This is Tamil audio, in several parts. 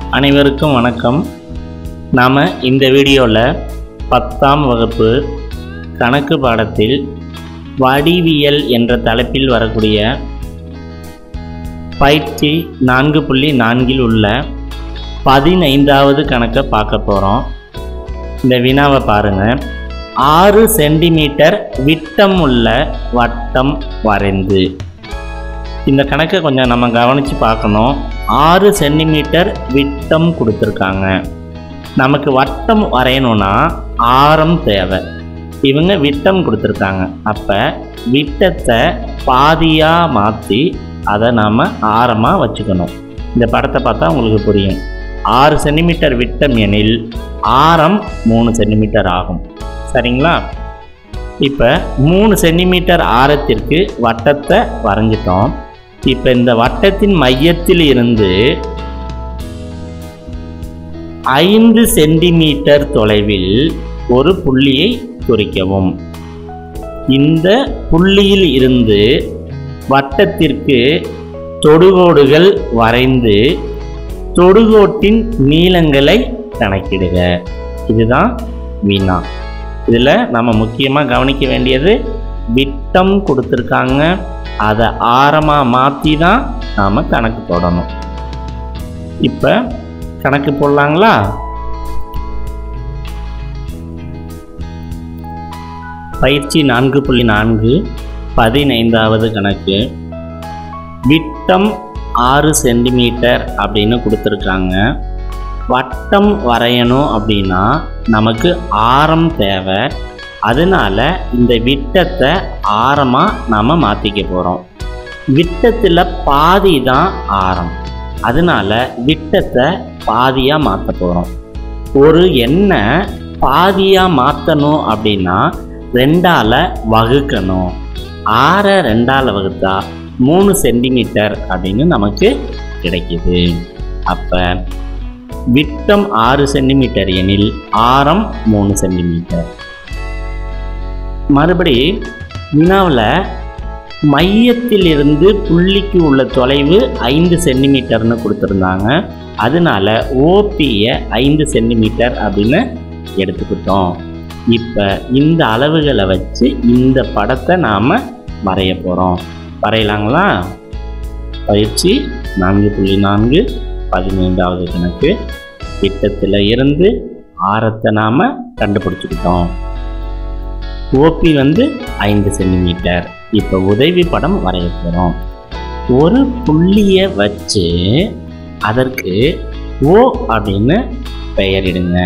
அனைவருக்கும் வணக்கம் நாம் இந்த வீடியோவில் பத்தாம் வகுப்பு கணக்கு பாடத்தில் வடிவியல் என்ற தலைப்பில் வரக்கூடிய பயிற்சி நான்கு புள்ளி நான்கில் உள்ள பதினைந்தாவது கணக்கை பார்க்க போகிறோம் இந்த வினாவை பாருங்கள் ஆறு சென்டிமீட்டர் விட்டம் உள்ள வட்டம் வரைந்து இந்த கணக்கை கொஞ்சம் நம்ம கவனித்து பார்க்கணும் ஆறு சென்டிமீட்டர் விட்டம் கொடுத்துருக்காங்க நமக்கு வட்டம் வரையணும்னா ஆரம் தேவை இவங்க விட்டம் கொடுத்துருக்காங்க அப்போ விட்டத்தை பாதியாக மாற்றி அதை நாம் ஆரமாக வச்சுக்கணும் இந்த படத்தை பார்த்தா உங்களுக்கு புரியும் ஆறு சென்டிமீட்டர் விட்டம் எனில் ஆரம் மூணு சென்டிமீட்டர் ஆகும் சரிங்களா இப்போ மூணு சென்டிமீட்டர் ஆரத்திற்கு வட்டத்தை வரைஞ்சிட்டோம் இப்போ இந்த வட்டத்தின் மையத்தில் இருந்து ஐந்து சென்டிமீட்டர் தொலைவில் ஒரு புள்ளியை குறிக்கவும் இந்த புள்ளியில் இருந்து வட்டத்திற்கு தொடுகோடுகள் வரைந்து தொடுகோட்டின் நீளங்களை கணக்கிடுக இதுதான் வினா இதில் நம்ம முக்கியமாக கவனிக்க வேண்டியது விட்டம் கொடுத்துருக்காங்க அதை ஆரமாக மாற்றி தான் நாம் கணக்கு போடணும் இப்போ கணக்கு போடலாங்களா பயிற்சி நான்கு புள்ளி நான்கு பதினைந்தாவது கணக்கு விட்டம் ஆறு சென்டிமீட்டர் அப்படின்னு கொடுத்துருக்காங்க வட்டம் வரையணும் அப்படின்னா நமக்கு ஆரம் தேவை அதனால இந்த விட்டத்தை ஆரமாக நாம் மாற்றிக்க போகிறோம் விட்டத்தில் பாதி தான் ஆரம் அதனால விட்டத்தை பாதியாக மாற்ற போகிறோம் ஒரு எண்ணை பாதியாக மாற்றணும் அப்படின்னா ரெண்டால் வகுக்கணும் ஆறை ரெண்டால் வகுத்தா மூணு சென்டிமீட்டர் அப்படின்னு நமக்கு கிடைக்குது அப்போ விட்டம் ஆறு சென்டிமீட்டர் எனில் ஆரம் மூணு சென்டிமீட்டர் மறுபடி வினாவில் மையத்திலிருந்து புள்ளிக்கு உள்ள தொலைவு ஐந்து சென்டிமீட்டர்னு கொடுத்துருந்தாங்க அதனால ஓபியை ஐந்து சென்டிமீட்டர் அப்படின்னு எடுத்துக்கிட்டோம் இப்போ இந்த அளவுகளை வச்சு இந்த படத்தை நாம் வரைய போகிறோம் வரையலாங்களா பயிற்சி நான்கு புள்ளி நான்கு பதினைந்தாவது கணக்கு விட்டத்தில் இருந்து ஆரத்தை நாம் கண்டுபிடிச்சிக்கிட்டோம் ஓபி வந்து ஐந்து சென்டிமீட்டர் இப்போ உதவி படம் வரைய போகிறோம் ஒரு புள்ளியை வச்சு அதற்கு ஓ அப்படின்னு பெயரிடுங்க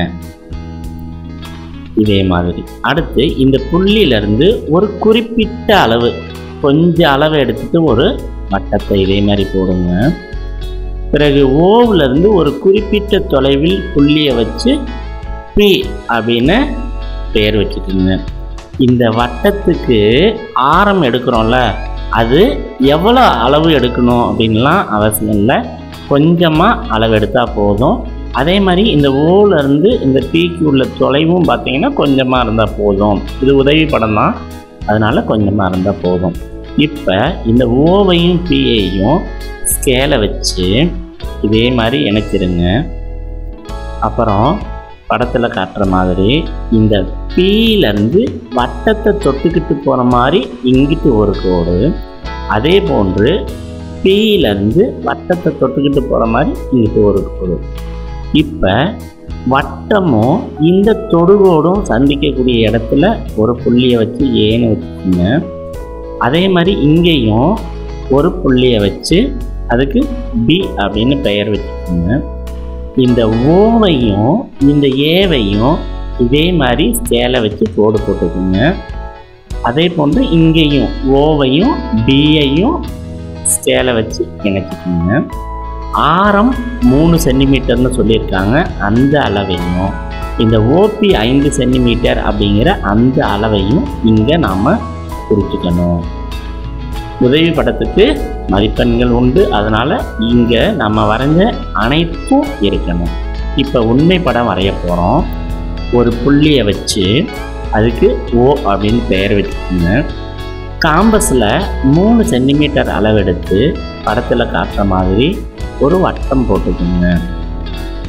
இதே மாதிரி அடுத்து இந்த புள்ளியிலிருந்து ஒரு குறிப்பிட்ட அளவு கொஞ்சம் அளவு எடுத்துட்டு ஒரு வட்டத்தை இதே மாதிரி போடுங்க பிறகு ஓவிலிருந்து ஒரு குறிப்பிட்ட தொலைவில் புள்ளியை வச்சு பி அப்படின்னு பெயர் வச்சுக்கோங்க இந்த வட்டத்துக்கு ஆரம் எடுக்கிறோம்ல அது எவ்வளோ அளவு எடுக்கணும் அப்படின்லாம் அவசியம் இல்லை கொஞ்சமாக அளவு எடுத்தால் போதும் அதே மாதிரி இந்த ஓலேருந்து இந்த பீக்கு உள்ள தொலைவும் பார்த்தீங்கன்னா கொஞ்சமாக இருந்தால் போதும் இது உதவி படம் தான் அதனால் கொஞ்சமாக இருந்தால் போதும் இப்போ இந்த ஓவையும் பியையும் ஸ்கேலை வச்சு இதே மாதிரி இணைச்சிருங்க அப்புறம் படத்தில் காட்டுற மாதிரி இந்த பீலேருந்து வட்டத்தை தொட்டுக்கிட்டு போகிற மாதிரி இங்கிட்டு ஒரு கோடு அதே போன்று பீலேருந்து வட்டத்தை தொட்டுக்கிட்டு போகிற மாதிரி இங்கிட்டு ஒரு கோடு இப்போ வட்டமும் இந்த தொடுகோடும் சந்திக்கக்கூடிய இடத்துல ஒரு புள்ளியை வச்சு ஏன்னு வச்சுக்கோங்க அதே மாதிரி இங்கேயும் ஒரு புள்ளியை வச்சு அதுக்கு பி அப்படின்னு பெயர் வச்சுக்கோங்க இந்த ஓவையும் இந்த ஏவையும் இதே மாதிரி ஸ்கேலை வச்சு கோடு போட்டுக்கோங்க அதே போன்று இங்கேயும் ஓவையும் பியையும் ஸ்கேலை வச்சு இணைச்சிக்கோங்க ஆரம் மூணு சென்டிமீட்டர்னு சொல்லியிருக்காங்க அந்த அளவையும் இந்த ஓபி ஐந்து சென்டிமீட்டர் அப்படிங்கிற அந்த அளவையும் இங்கே நாம் குறிச்சிக்கணும் உதவி படத்துக்கு மதிப்பெண்கள் உண்டு அதனால் இங்கே நம்ம வரைஞ்ச அனைத்தும் இருக்கணும் இப்போ உண்மை படம் வரைய போகிறோம் ஒரு புள்ளியை வச்சு அதுக்கு ஓ அப்படின்னு பெயர் வச்சுக்கோங்க காம்பஸில் மூணு சென்டிமீட்டர் அளவெடுத்து படத்தில் காட்டுற மாதிரி ஒரு வட்டம் போட்டுக்கோங்க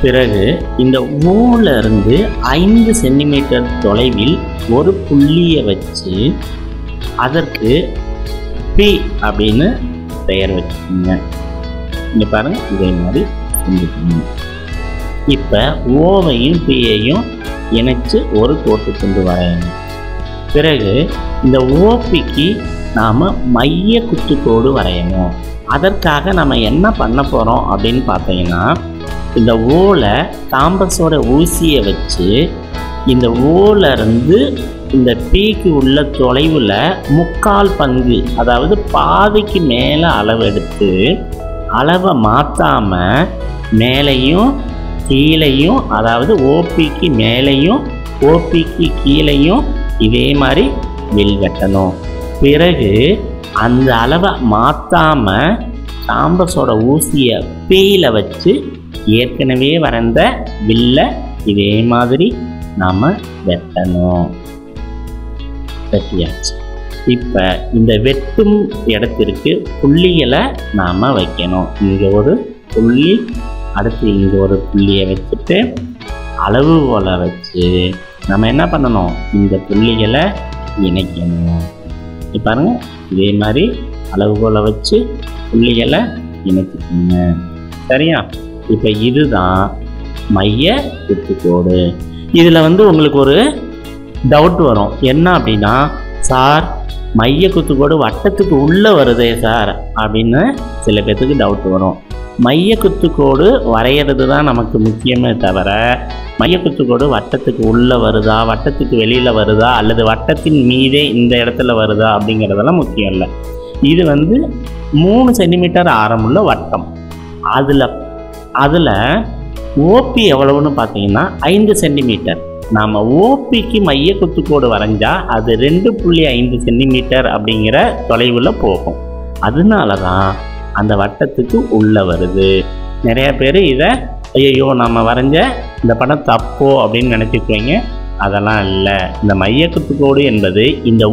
பிறகு இந்த ஓல இருந்து ஐந்து சென்டிமீட்டர் தொலைவில் ஒரு புள்ளியை வச்சு அதற்கு பி அப்படின்னு பெயர் வச்சுக்கோங்க இங்கே பாருங்க இதே மாதிரி செஞ்சுக்கணும் இப்போ ஓவையும் பியையும் இணைச்சு ஒரு கோட்டு கொண்டு வரையணும் பிறகு இந்த ஓபிக்கு நாம் மைய குத்துக்கோடு வரையணும் அதற்காக நம்ம என்ன பண்ண போகிறோம் அப்படின்னு பார்த்தீங்கன்னா இந்த ஓலை காம்பஸோட ஊசியை வச்சு இந்த ஓல இருந்து இந்த பீக்கு உள்ள தொலைவில் முக்கால் பங்கு அதாவது பாதிக்கு மேலே அளவு எடுத்து அளவை மாற்றாம மேலேயும் கீழேயும் அதாவது ஓபிக்கு மேலேயும் ஓபிக்கு கீழேயும் இதே மாதிரி வில் வெட்டணும் பிறகு அந்த அளவை மாற்றாம காம்பஸோட ஊசியை பீல வச்சு ஏற்கனவே வரைந்த வில்ல இதே மாதிரி நாம் வெட்டணும் வெட்டியாச்சு இப்போ இந்த வெட்டும் இடத்திற்கு புள்ளிகளை நாம் வைக்கணும் இங்கே ஒரு புள்ளி அடுத்து இங்கே ஒரு புள்ளியை வச்சுட்டு அளவுகோலை வச்சு நம்ம என்ன பண்ணணும் இந்த புள்ளிகளை இணைக்கணும் இப்ப பாருங்க இதே மாதிரி அளவுகோலை வச்சு புள்ளிகளை இணைச்சிக்கோங்க சரியா இப்போ இதுதான் மைய குத்துக்கோடு இதில் வந்து உங்களுக்கு ஒரு டவுட் வரும் என்ன அப்படின்னா சார் மைய குத்துக்கோடு வட்டத்துக்கு உள்ளே வருதே சார் அப்படின்னு சில பேர்த்துக்கு டவுட் வரும் மைய குத்துக்கோடு வரைகிறது தான் நமக்கு முக்கியமே தவிர மைய குத்துக்கோடு வட்டத்துக்கு உள்ளே வருதா வட்டத்துக்கு வெளியில் வருதா அல்லது வட்டத்தின் மீதே இந்த இடத்துல வருதா அப்படிங்கிறதெல்லாம் முக்கியம் இல்லை இது வந்து மூணு சென்டிமீட்டர் ஆரமுள்ள வட்டம் அதில் அதில் ஓபி எவ்வளவுன்னு பார்த்தீங்கன்னா ஐந்து சென்டிமீட்டர் நாம் ஓபிக்கு மைய குத்துக்கோடு வரைஞ்சா அது ரெண்டு புள்ளி ஐந்து சென்டிமீட்டர் அப்படிங்கிற தொலைவில் போகும் அதனால தான் அந்த வட்டத்துக்கு உள்ளே வருது நிறைய பேர் இதை ஐயோ நம்ம வரைஞ்ச இந்த படம் தப்போ அப்படின்னு நினச்சிக்குவீங்க அதெல்லாம் இல்லை இந்த மைய குத்துக்கோடு என்பது இந்த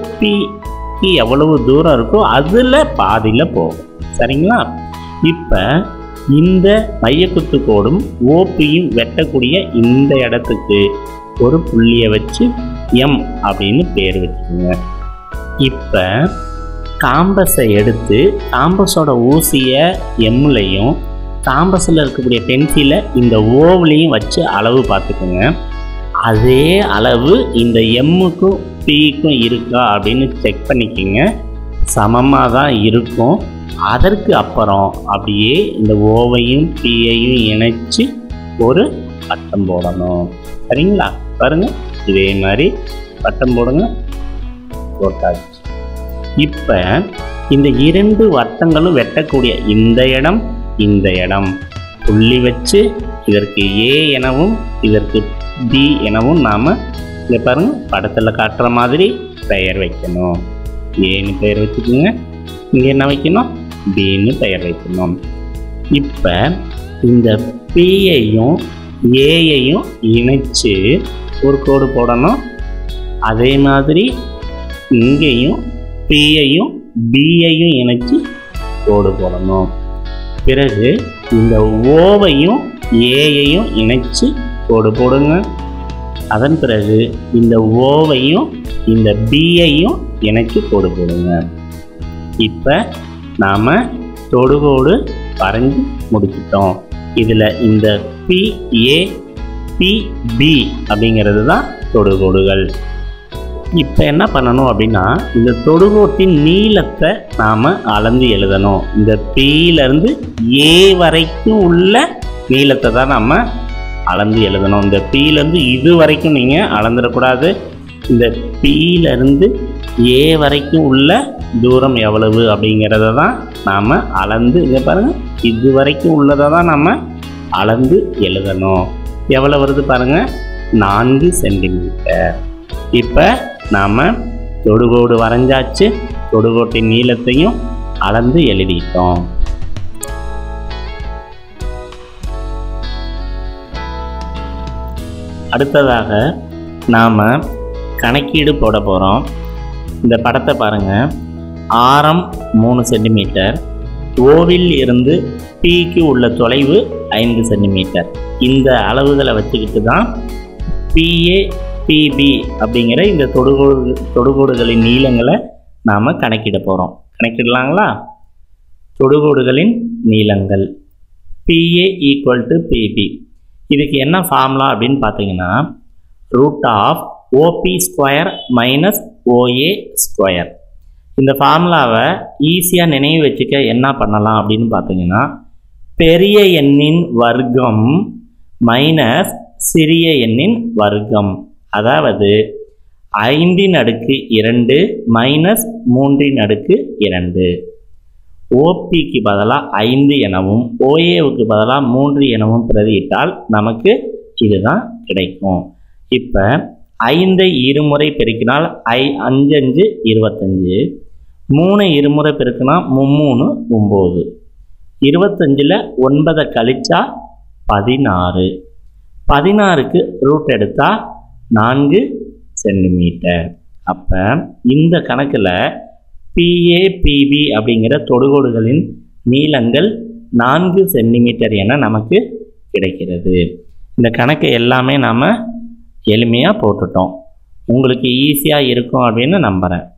ஓபிக்கு எவ்வளவு தூரம் இருக்கோ அதில் பாதியில் போகும் சரிங்களா இப்போ இந்த மையக்குத்து கோடும் ஓபியும் வெட்டக்கூடிய இந்த இடத்துக்கு ஒரு புள்ளியை வச்சு எம் அப்படின்னு பேர் வச்சுக்கோங்க இப்போ காம்பஸை எடுத்து காம்பஸோட ஊசியை எம்லையும் காம்பஸில் இருக்கக்கூடிய பென்சிலை இந்த ஓவிலையும் வச்சு அளவு பார்த்துக்கோங்க அதே அளவு இந்த எம்முக்கும் பிக்கும் இருக்கா அப்படின்னு செக் பண்ணிக்கோங்க சமமாக தான் இருக்கும் அதற்கு அப்புறம் அப்படியே இந்த ஓவையும் பியையும் இணைச்சு ஒரு வட்டம் போடணும் சரிங்களா பாருங்க இதே மாதிரி வட்டம் போடுங்க போட்டாச்சு இப்போ இந்த இரண்டு வட்டங்களும் வெட்டக்கூடிய இந்த இடம் இந்த இடம் புள்ளி வச்சு இதற்கு ஏ எனவும் இதற்கு பி எனவும் நாம் இங்கே பாருங்க படத்தில் காட்டுற மாதிரி பெயர் வைக்கணும் ஏன்னு பெயர் வச்சுக்கோங்க இங்கே என்ன வைக்கணும் பின்னு பெயர் வைக்கணும் இப்போ இந்த பியையும் ஏயையும் இணைச்சு ஒரு கோடு போடணும் அதே மாதிரி இங்கேயும் பியையும் பியையும் இணைச்சு கோடு போடணும் பிறகு இந்த ஓவையும் ஏயையும் இணைச்சு கோடு போடுங்க அதன் பிறகு இந்த ஓவையும் இந்த பியையும் இணைச்சு கோடு போடுங்க இப்போ நாம் தொடுகோடு வரைஞ்சி முடிச்சிட்டோம் இதில் இந்த பிஏ பிபி அப்படிங்கிறது தான் தொடுகோடுகள் இப்போ என்ன பண்ணணும் அப்படின்னா இந்த தொடுகோட்டின் நீளத்தை நாம் அளந்து எழுதணும் இந்த பியிலேருந்து ஏ வரைக்கும் உள்ள நீளத்தை தான் நம்ம அளந்து எழுதணும் இந்த பியிலேருந்து இது வரைக்கும் நீங்கள் அளந்துடக்கூடாது இந்த பியிலேருந்து ஏ வரைக்கும் உள்ள தூரம் எவ்வளவு அப்படிங்கிறத தான் நாம் அளந்து இங்கே பாருங்கள் இது வரைக்கும் உள்ளதை தான் நம்ம அளந்து எழுதணும் எவ்வளோ வருது பாருங்கள் நான்கு சென்டிமீட்டர் இப்போ நாம் தொடுகோடு வரைஞ்சாச்சு தொடுகோட்டின் நீளத்தையும் அளந்து எழுதிட்டோம் அடுத்ததாக நாம் கணக்கீடு போட போகிறோம் இந்த படத்தை பாருங்கள் ஆரம் மூணு சென்டிமீட்டர் ஓவில் இருந்து பிக்கு உள்ள தொலைவு ஐந்து சென்டிமீட்டர் இந்த அளவுகளை வச்சுக்கிட்டு தான் பிஏ பிபி அப்படிங்கிற இந்த தொடுகோடு தொடுகோடுகளின் நீளங்களை நாம் கணக்கிட போகிறோம் கணக்கிடலாங்களா தொடுகோடுகளின் நீளங்கள் பிஏ ஈக்குவல் டு பிபி இதுக்கு என்ன ஃபார்முலா அப்படின்னு பார்த்தீங்கன்னா root of OB square minus OA square இந்த ஃபார்முலாவை ஈஸியாக நினைவு வச்சுக்க என்ன பண்ணலாம் அப்படின்னு பார்த்தீங்கன்னா பெரிய எண்ணின் வர்க்கம் மைனஸ் சிறிய எண்ணின் வர்க்கம் அதாவது ஐந்தின் அடுக்கு இரண்டு மைனஸ் மூன்றின் அடுக்கு இரண்டு ஓபிக்கு பதிலாக ஐந்து எனவும் ஓஏவுக்கு பதிலாக மூன்று எனவும் பிரதியிட்டால் நமக்கு இதுதான் கிடைக்கும் இப்போ ஐந்தை இருமுறை பெருக்கினால் ஐ அஞ்சு அஞ்சு இருபத்தஞ்சு மூணு இருமுறை பெருக்கினா மும்மூணு ஒம்பது இருபத்தஞ்சில் ஒன்பதை கழிச்சா பதினாறு பதினாறுக்கு ரூட் எடுத்தால் நான்கு சென்டிமீட்டர் அப்போ இந்த கணக்கில் பிஏ பிபி அப்படிங்கிற தொடுகோடுகளின் நீளங்கள் நான்கு சென்டிமீட்டர் என நமக்கு கிடைக்கிறது இந்த கணக்கு எல்லாமே நாம் எளிமையாக போட்டுட்டோம் உங்களுக்கு ஈஸியாக இருக்கும் அப்படின்னு நம்புகிறேன்